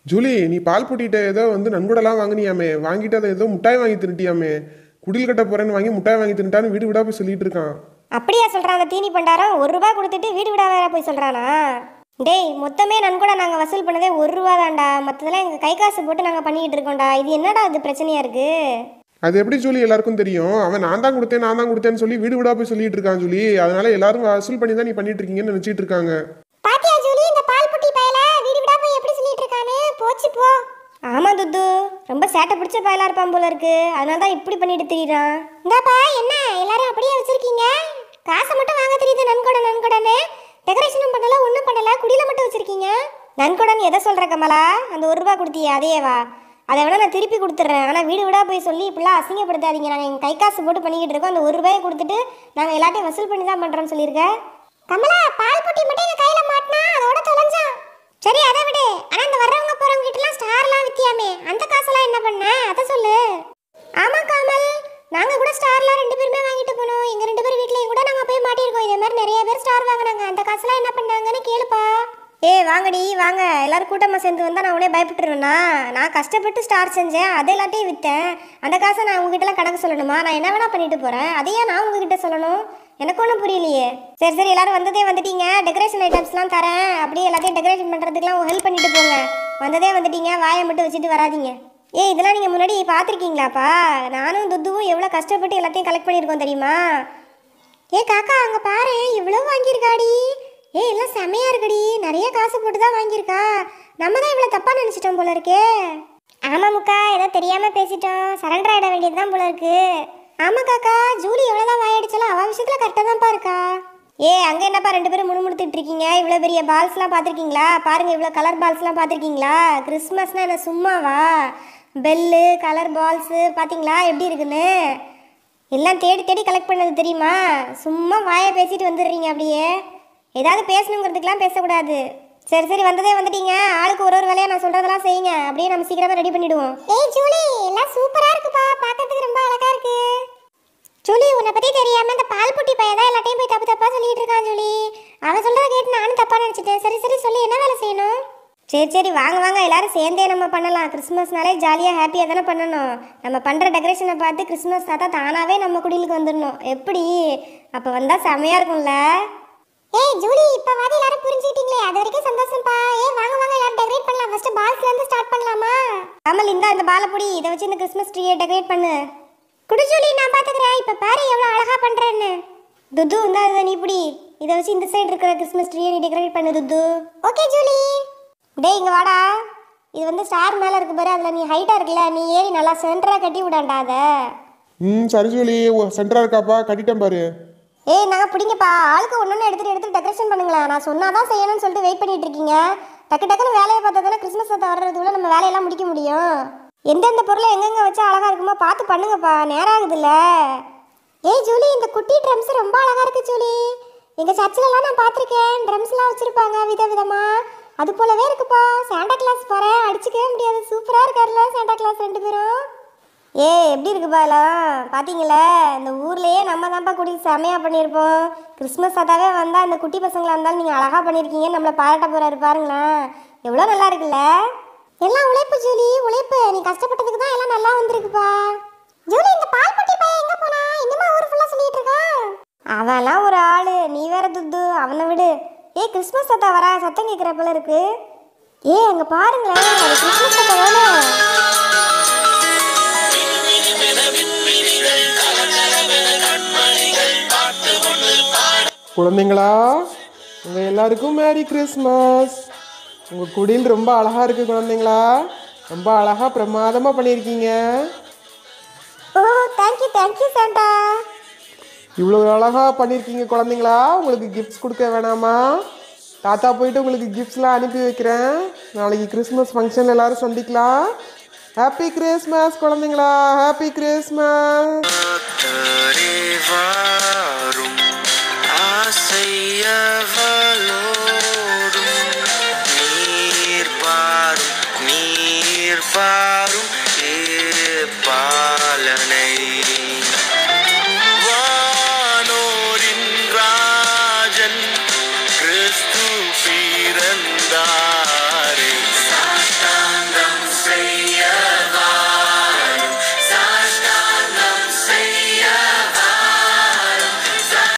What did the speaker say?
Julie நீ பால் பொட்டிட்ட ஏதோ வந்து நன்கொடலாம் வாங்கினியாமே வாங்கிட்டு அதை ஏதோ முட்டாய் வாங்கி தின்னுட்டியாமே குடில் கட்ட போறேன்னு வாங்கி முட்டாய் வாங்கி தின்னுட்டான்னு வீடு வீடா போய் சொல்லிட்டு இருக்கான் அப்படியா சொல்கிறான் அந்த தீனி பண்டாரம் ஒரு ரூபா கொடுத்துட்டு வீடு விடா வேற போய் சொல்கிறானா டேய் மொத்தமே நன்கூட நாங்கள் வசூல் பண்ணதே ஒரு ரூபா தான்டா மற்றதெல்லாம் எங்கள் கை காசு போட்டு நாங்கள் பண்ணிக்கிட்டு இருக்கோம்டா இது என்னடா இது பிரச்சனையாக இருக்குது அது எப்படி ஜூலி எல்லாருக்கும் தெரியும் அவன் நான் தான் கொடுத்தேன் நான் தான் கொடுத்தேன்னு சொல்லி வீடு வீடா போய் சொல்லிட்டு இருக்கான் ஜூலி அதனால எல்லாரும் வசூல் பண்ணி தான் நீ பண்ணிட்டு இருக்கீங்கன்னு நினைச்சிட்டு இருக்காங்க பாத்தியா ஜூலி இந்த பால் புட்டி பயல வீடு விடா போய் எப்படி சொல்லிட்டு இருக்கானே போச்சு போ ஆமா துத்து ரொம்ப சேட்டை பிடிச்ச பயலா இருப்பான் போல இருக்கு அதனால தான் இப்படி பண்ணிட்டு திரியறான் இந்தாப்பா என்ன எல்லாரும் அப்படியே வச்சிருக்கீங்க காசை மட்டும் வாங்க தெரியுது நன்கொடை நன்கொடன்னு டெக்கரேஷனும் பண்ணல ஒன்றும் பண்ணல குடியில மட்டும் வச்சிருக்கீங்க நன்கொடன் எதை சொல்ற கமலா அந்த ஒரு ரூபா கொடுத்தியே அதேவா அதை வேணா நான் திருப்பி கொடுத்துட்றேன் ஆனால் வீடு வீடா போய் சொல்லி இப்படிலாம் அசிங்கப்படுத்தாதீங்க நாங்கள் எங்கள் கை காசு போட்டு பண்ணிக்கிட்டு இருக்கோம் அந்த ஒரு ரூபாயை கொடுத்துட்டு நாங்கள் எல்லாத்தையும் வசூல் பண்ணி தான் பண்ணுறோம்னு சொல்லியிருக்கேன் கமலா பால் பொட்டி மட்டும் எங்க கையில மாட்டினா அதோட தொலைஞ்சான் சரி அதை விடு ஆனா இந்த வர்றவங்க போறவங்க கிட்டலாம் ஸ்டார்லாம் வித்தியாமே அந்த காசெல்லாம் என்ன பண்ண அதை சொல்லு ஆமா காமல் நாங்க கூட ஸ்டார்லாம் ரெண்டு பேருமே வாங்கிட்டு போனோம் எங்க ரெண்டு பேர் வீட்லயும் கூட நாங்க போய் மாட்டிருக்கோம் இதே மாதிரி நிறைய பேர் ஸ்டார் வாங்குனாங்க அந்த காசெல்லாம் என்ன பண்ணாங்கன்னு கேளுப்பா ஏய் வாங்கடி வாங்க எல்லாரும் கூட்டமாக சேர்ந்து வந்தால் நான் உடனே பயப்பட்டுருவேண்ணா நான் கஷ்டப்பட்டு ஸ்டார் செஞ்சேன் அதை எல்லாத்தையும் விற்றேன் அந்த காசை நான் உங்ககிட்டலாம் கணக்கு சொல்லணுமா நான் என்ன வேணா பண்ணிட்டு போகிறேன் அதையே நான் உங்ககிட்ட சொல்லணும் எனக்கு ஒன்றும் புரியலையே சரி சரி எல்லாரும் வந்ததே வந்துட்டீங்க டெக்கரேஷன் ஐட்டம்ஸ்லாம் தரேன் அப்படியே எல்லாத்தையும் டெக்கரேஷன் பண்ணுறதுக்குலாம் ஹெல்ப் பண்ணிட்டு போங்க வந்ததே வந்துட்டீங்க வாயை மட்டும் வச்சுட்டு வராதீங்க ஏய் இதெல்லாம் நீங்கள் முன்னாடி பார்த்துருக்கீங்களாப்பா நானும் துத்துவும் எவ்வளோ கஷ்டப்பட்டு எல்லாத்தையும் கலெக்ட் பண்ணியிருக்கோம் தெரியுமா ஏ காக்கா அங்க பாரு இவ்வளோ வாங்கியிருக்காடி ஏ எல்லாம் செமையா இருக்குடி நிறைய காசு போட்டு தான் வாங்கியிருக்கா நம்ம தான் இவ்வளோ தப்பா நினைச்சிட்டோம் போல இருக்கே ஆமா முக்கா ஏதோ தெரியாம பேசிட்டோம் சரண்டர் ஆயிட வேண்டியது தான் போல இருக்கு ஆமா காக்கா ஜூலி எவ்வளோதான் வாயடிச்சாலும் அவ விஷயத்துல கரெக்டாக தான்ப்பா இருக்கா ஏ அங்கே என்னப்பா ரெண்டு பேரும் முணுமுணுத்துட்டு இருக்கீங்க இவ்வளோ பெரிய பால்ஸ்லாம் பார்த்துருக்கீங்களா பாருங்க இவ்வளோ கலர் பால்ஸ்லாம் பார்த்துருக்கீங்களா கிறிஸ்மஸ்னா என்ன சும்மாவா பெல்லு கலர் பால்ஸு பார்த்தீங்களா எப்படி இருக்குன்னு எல்லாம் தேடி தேடி கலெக்ட் பண்ணது தெரியுமா சும்மா வாயை பேசிட்டு வந்துடுறீங்க அப்படியே ஏதாவது பேசணுங்கிறதுக்கெலாம் பேசக்கூடாது சரி சரி வந்ததே வந்துட்டீங்க ஆளுக்கு ஒரு ஒரு வேலையா நான் சொல்றதெல்லாம் செய்யுங்க அப்படியே நம்ம சீக்கிரமா ரெடி பண்ணிடுவோம் ஏய் ஜூலி எல்லாம் சூப்பரா இருக்குப்பா பார்க்கிறதுக்கு ரொம்ப அழகா இருக்கு ஜூலி உன்னை பத்தி தெரியாம இந்த பால் புட்டி பையன் தான் எல்லாத்தையும் போய் தப்பு தப்பா சொல்லிட்டு இருக்கான் ஜூலி அவன் சொல்றத கேட்டு நானும் தப்பா நினைச்சிட்டேன் சரி சரி சொல்லி என்ன வேலை செய்யணும் சரி சரி வாங்க வாங்க எல்லாரும் சேர்ந்தே நம்ம பண்ணலாம் கிறிஸ்மஸ்னாலே ஜாலியாக ஹாப்பியாக தானே பண்ணணும் நம்ம பண்ணுற டெக்கரேஷனை பார்த்து கிறிஸ்மஸ் தாத்தா தானாகவே நம்ம குடிலுக்கு வந்துடணும் எப்படி அப்போ வந்தால் செமையாக இருக்கும்ல ஏய் ஜூலி இப்போ வாதி எல்லாரும் புரிஞ்சுக்கிட்டீங்களே அது வரைக்கும் சந்தோஷம்ப்பா ஏய் வாங்க வாங்க எல்லாரும் டெக்கரேட் பண்ணலாம் ஃபர்ஸ்ட் பால்ஸ்ல இருந்து ஸ்டார்ட் பண்ணலாமா கமல் இந்தா இந்த பாலை பொடி இதை வச்சு இந்த கிறிஸ்மஸ் ட்ரீயை டெக்கரேட் பண்ணு குடு ஜூலி நான் பாத்துக்கிறேன் இப்போ பாரு எவ்வளோ அழகா பண்றேன்னு துது இந்தா இதை நீ பிடி இதை வச்சு இந்த சைடு இருக்கிற கிறிஸ்மஸ் ட்ரீயை நீ டெக்கரேட் பண்ணு துது ஓகே ஜூலி டேய் இங்க வாடா இது வந்து ஸ்டார் மேல இருக்கு பாரு அதுல நீ ஹைட்டா இருக்குல்ல நீ ஏறி நல்லா சென்டரா கட்டி விடாண்டா அதை ம் சரி ஜூலி சென்டரா இருக்காப்பா கட்டிட்டேன் பாரு ஏய் நான் பிடிங்கப்பா ஆளுக்கு ஒன்று எடுத்துட்டு எடுத்துட்டு டெக்கரேஷன் பண்ணுங்களேன் நான் சொன்னாதான் செய்யணும்னு சொல்லிட்டு வெயிட் பண்ணிட்டு இருக்கீங்க டக்கு டக்குன்னு வேலையை பார்த்தா தானே கிறிஸ்மஸ் தாத்தா வர்றதுக்குள்ள நம்ம வேலையெல்லாம் முடிக்க முடியும் எந்தெந்த பொருளை எங்கெங்க வச்சா அழகா இருக்குமோ பார்த்து பண்ணுங்கப்பா நேரம் ஆகுதுல்ல ஏய் ஜூலி இந்த குட்டி ட்ரம்ஸ் ரொம்ப அழகா இருக்கு ஜூலி எங்க சர்ச்சிலலாம் நான் பார்த்துருக்கேன் ட்ரம்ஸ்லாம் வச்சிருப்பாங்க விதவிதமா அது போலவே இருக்குப்பா சாண்டா கிளாஸ் போறேன் அடிச்சுக்கவே முடியாது சூப்பரா இருக்காருல்ல சாண்டா கிளாஸ் ரெண்டு பேரும் ஏ எப்படி இருக்குப்பா எல்லாம் பார்த்தீங்களே இந்த ஊர்லேயே நம்ம தான்ப்பா குடி செமையாக பண்ணியிருப்போம் கிறிஸ்மஸ் தாத்தாவே வந்தால் அந்த குட்டி பசங்களாக இருந்தாலும் நீங்கள் அழகாக பண்ணியிருக்கீங்க நம்மளை பாராட்ட போகிறாரு பாருங்களேன் எவ்வளோ நல்லா இருக்குல்ல எல்லாம் உழைப்பு ஜூலி உழைப்பு நீ கஷ்டப்பட்டதுக்கு தான் எல்லாம் நல்லா வந்திருக்குப்பா ஜூலி இந்த பால் பட்டி பையன் எங்கே போனா இன்னுமா ஊர் ஃபுல்லாக சொல்லிட்டு இருக்கான் அவன்லாம் ஒரு ஆளு நீ வேற துத்து அவனை விடு ஏய் கிறிஸ்மஸ் தாத்தா வரா சத்தம் கேட்குற போல இருக்கு ஏய் அங்கே பாருங்களேன் அது கிறிஸ்மஸ் தாத்தா தானே குழந்தைங்களா உங்கள் எல்லாருக்கும் மேரி கிறிஸ்மஸ் உங்கள் குடில் ரொம்ப அழகாக இருக்குது குழந்தைங்களா ரொம்ப அழகாக பிரமாதமாக பண்ணியிருக்கீங்க ஓ தேங்க்யூ தேங்க்யூ சாண்டா இவ்வளோ அழகாக பண்ணியிருக்கீங்க குழந்தைங்களா உங்களுக்கு கிஃப்ட்ஸ் கொடுக்க வேணாமா தாத்தா போயிட்டு உங்களுக்கு கிஃப்ட்ஸ்லாம் அனுப்பி வைக்கிறேன் நாளைக்கு கிறிஸ்மஸ் ஃபங்க்ஷன் எல்லாரும் சந்திக்கலாம் ஹாப்பி கிறிஸ்மஸ் குழந்தைங்களா ஹாப்பி கிறிஸ்மஸ் கத்தரே வாரும் ஆசையவளோடும் நீர் பாரும் நீர் பாரும்